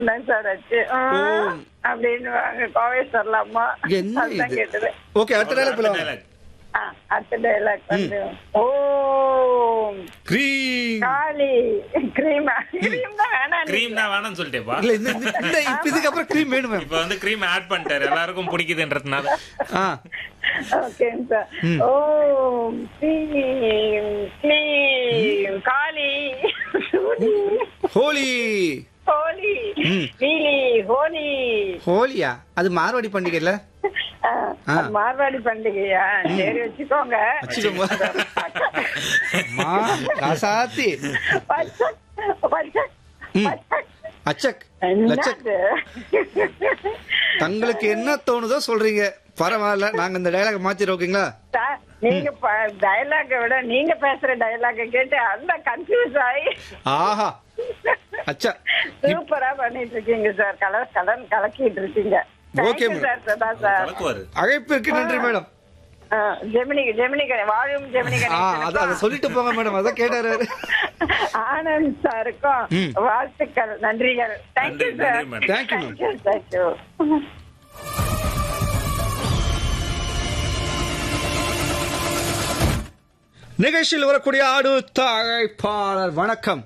தான் சார் ஆச்சு ஆ, அப்படின்னு வாங்க கோவை சொல்லலாமா என்ன அதுதான் இது கேட்டது ஓகே அடுத்த டைலாக் போலாம் dialogue. ஆ, அடுத்த டைலாக் வந்து ஓ கிரீம் காளி கிரீமா கிரீம் தான் வேணாம் cream தான் வேணாம்னு சொல்லிட்டேப்பா இல்ல இந்த இந்த- இந்த இப்ப இதுக்கு அப்புறம் கிரீம் வேணும் மேம் இப்ப வந்து cream ஆட் பண்ணிட்டாரு எல்லாருக்கும் பிடிக்குதுன்றதுனால ஆ ஓகேங்க சார் ஓ கிரீம் கிரீம் காளி ஹோலி ஹோலி ம். நீலி ஹோலி ஹோலியா அது மார்வாடி பண்டிகை இல்ல ஆ, அது மார்வாடி பண்டிகையா சரி வச்சுக்கோங்க வச்சுக்கோங்க மா ராசாத்தி பச்சை பச்சை ம். பச்சை அச்சக் லச்சக் என்னது? தங்களுக்கு என்ன தோணுதோ சொல்றீங்க பரவாயில்ல நாங்க இந்த டைலாக் மாத்திரோம் ஓகேங்களா சார், நீங்க டயலாக விட நீங்க பேசுற டயலாக கேட்டு அந்த கன்ஃபியூஸ் ஆகி ஆஹா அச்சா சூப்பரா பண்ணிட்டு இருக்கீங்க சார் கலர் கலர் கலக்கிட்டு இருக்கீங்க Okay, Thank you, madam. Sir சதா சார் கலக்குவாரு அழைப்பிற்கு நன்றி மேடம் ஆ, ஜெமினி ஜெமினி கணே வாழும் ஜெமினி ஆ அத அத கணே சொல்லிட்டு போங்க மேடம் அதான் கேட்டாரு அவரு. ஆனந்த் சாருக்கும் ம். வாழ்த்துக்கள் நன்றிகள் தேங்க்யூ நன்றி, சார் நன்றி, madam. Thank you, ma'am. Thank you thank you நிகழ்ச்சியில் வரக்கூடிய அடுத்த அழைப்பாளர் வணக்கம்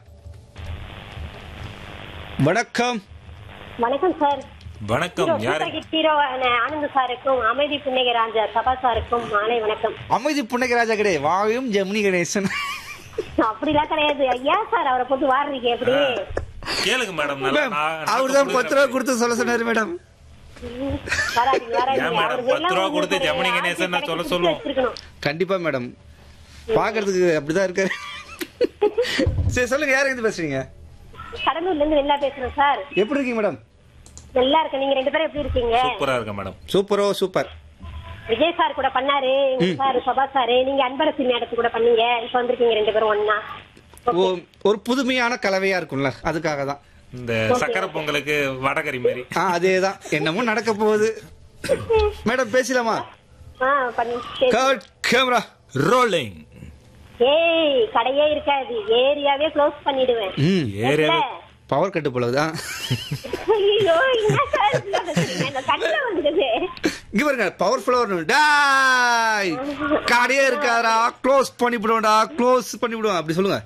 வணக்கம் வணக்கம் சார் வணக்கம் ஹீரோ யாரு சூப்பர் ஹிட் ஹீரோ ஆனந்த் சாருக்கும் அமைதி புன்னகராஜா சபா சாருக்கும் மாலை வணக்கம் அமைதி புன்னகராஜா கிடையாது வாயும் ஜெமினி கணேசன் அப்படிலாம் கிடையாது ஐயா சார் அவரை போட்டு வாடுறீங்க எப்படி கேளுங்க மேடம் நல்லா மேம் நான் அவர் தான் பத்து ரூபா கொடுத்து சொல்ல சொன்னாரு மேடம் வராதீங்க வராதீங்க ஏன் மேடம், அவருக்கு பத்து ரூபா எல்லாம் கொடுத்து ஒரு ஜெமினி கணேசன் நான் சொல்ல சொல்லுவோம். வச்சிருக்கணும். கண்டிப்பா மேடம் பாக்குறதுக்கு அப்படிதான் இருக்காரு சரி சொல்லுங்க யாரு இருந்து பேசுறீங்க கடலூர்ல இருந்து வெளில பேசுறேன் சார் எப்படி இருக்கீங்க மேடம் நல்லா இருக்கேன் நீங்க ரெண்டு பேரும் எப்படி இருக்கீங்க சூப்பரா இருக்க மேடம் சூப்பரோ சூப்பர் விஜய் சார் கூட பண்ணாரு எங்க சார் சபா சார் நீங்க அன்பரசி மேடத்து கூட பண்ணீங்க இப்ப வந்திருக்கீங்க ரெண்டு பேரும் ஒன்னா ஓ- ஒரு புதுமையான கலவையா இருக்கும்ல அதுக்காக தான் இந்த சக்கரை பொங்கலுக்கு வடகரி மாதிரி ஆ அதேதான் என்னமோ நடக்க போகுது மேடம் பேசலாமா ஆ பண்ணி சரி. கட் கேமரா ரோலிங் ஏய் கடையே இருக்காது ஏரியாவே க்ளோஸ் பண்ணிடுவேன் ம் ஏரியாவே பவர் கட்டு போலதான் ஐயோ என்ன சார் இப்படி பேசுறீங்க? இந்த கண்ணுல வந்துடுது இங்க பாருங்க பவர்ஃபுல்லா வரணும் டாய் கடையே இருக்காரா க்ளோஸ் பண்ணி விடுவோம்டா க்ளோஸ் பண்ணி விடுவோம் அப்படி சொல்லுங்க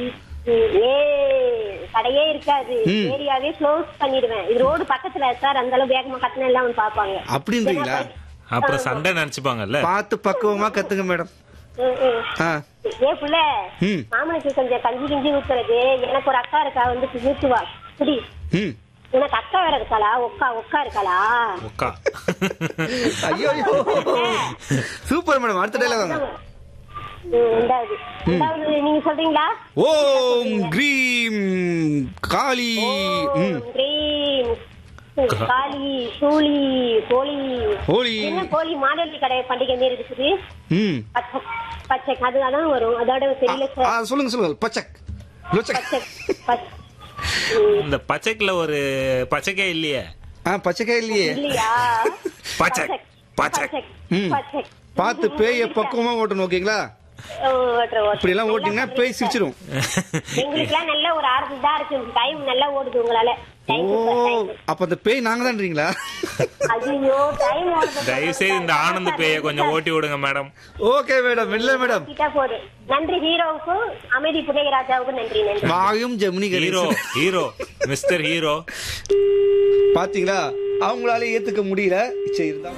ஏய் கடையே இருக்காது ம். ஏரியாவே க்ளோஸ் பண்ணிடுவேன் இது ரோடு பக்கத்துல சார் அந்த அளவு வேகமா கத்தின எல்லாம் வந்து பாப்பாங்க அப்படின்றீங்களா அப்புறம் சண்டை நினைச்சுப்பாங்கல்ல பார்த்து பக்குவமா கத்துங்க மேடம் ம், ம். ஆ ஏ புள்ள ம். மாமனுக்கு கொஞ்சம் கஞ்சி கிஞ்சி ஊத்துறது எனக்கு ஒரு அக்கா இருக்கா வந்து ஊத்துவா குடி ம் உனக்கு அக்கா வேற இருக்காளா ஒக்கா ஒக்கா இருக்காளா ஒக்கா ஐயோ ஐயோ சூப்பர் மேடம் அடுத்த டைலாக் வாங்க ம், ரெண்டாவது ரெண்டாவது நீங்க சொல்றீங்களா ஓம் கிரீம் காளி ம் கிரீம் காளி சூளி கோழி ஹோலி என்ன கோழி மாடலி கடை பண்டிகை மாரி இருக்குது ம் பச்சை பச்சை அது அதான் வரும் அதோட தெரியல ஆ, சார் சொல்லுங்க சொல்லுங்க பச்சக் லொச்சக் பச்சை பச்சை இந்த பச்சைக்குல ஒரு பச்சைக்கே இல்லையே ஆ பச்சைக்காய் இல்லையே இல்லையா பச்சை, பச்சை. ம். பச்சை பார்த்து பேய பக்குவமா ஓட்டணும் ஓகேங்களா ஓ, ஓட்டுறேன், ஓட்டுறேன். இப்படி எல்லாம் ஓட்டிங்கன்னா பேய் சிரிச்சிடும் எங்களுக்கெல்லாம் நல்ல ஒரு ஆறு இதா இருக்கு டைம் நல்லா ஓடுது உங்களால ஓ தேங்க்யூ சார் தேங்க்யூ அப்ப அந்த பேய் நாங்க தான்றீங்களா ஐயோ டைம் ஓடுது தயவு செய்து இந்த ஆனந்த் பேய கொஞ்சம் ஓட்டி விடுங்க மேடம் ஓகே மேடம் இல்ல மேடம் கிட்ட போகுது நன்றி ஹீரோவுக்கும் அமைதி புதையராஜாவுக்கும் நன்றி நன்றி வாயும் Gemini hero Ganesan hero mister hero பாத்தீங்களா அவங்களால ஏத்துக்க முடியல சரி இருந்தா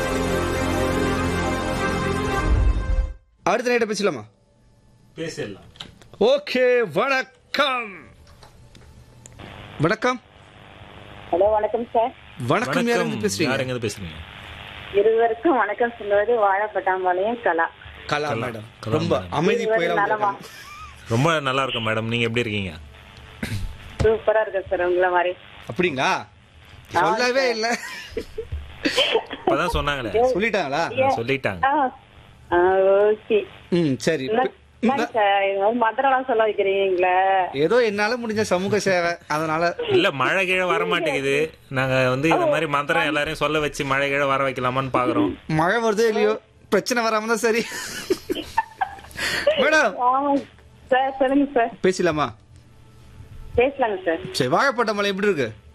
அடுத்த நைட்ட பேசலாமா பேசிடலாம் ஓகே வணக்கம் வணக்கம் ஹலோ வணக்கம் சார் வணக்கம் யார் இருந்து பேசுறீங்க யாருங்க இருந்து பேசுறீங்க இருவருக்கும் வணக்கம் சொல்வது வாழப்பட்டாம்பாளையம் கலா கலா கலா. மேடம் கலா ரொம்ப madam. அமைதி இருவரும் போயிடலாம் நலமா? ரொம்ப நல்லா இருக்கும் மேடம் நீங்க எப்படி இருக்கீங்க சூப்பரா இருக்கு சார் உங்களை மாதிரி அப்படிங்களா சொல்லவே இல்ல இப்பதான் சொன்னாங்களே சொல்லிட்டாங்களா சொல்லிட்டாங்க ஓகே ம் சரி இந்த- சார் இது மாதிரி மந்திரம்லாம் சொல்ல வைக்கிறீங்களே ஏதோ என்னால முடிஞ்ச சமூக சேவை அதனால இல்ல மழை கீழே வர மாட்டேங்குது நாங்க வந்து இந்த மாதிரி மந்திரம் எல்லாரையும் சொல்ல வச்சு மழை கீழே வர வைக்கலாமான்னு பாக்குறோம் மழை வருதோ இல்லையோ பிரச்சனை வராம தான் சரி மேடம் ஆமா சார் சொல்லுங்க சார் பேசலாமா பேசலாங்க சார் சரி வாழைப்பட்ட மலை எப்படி இருக்கு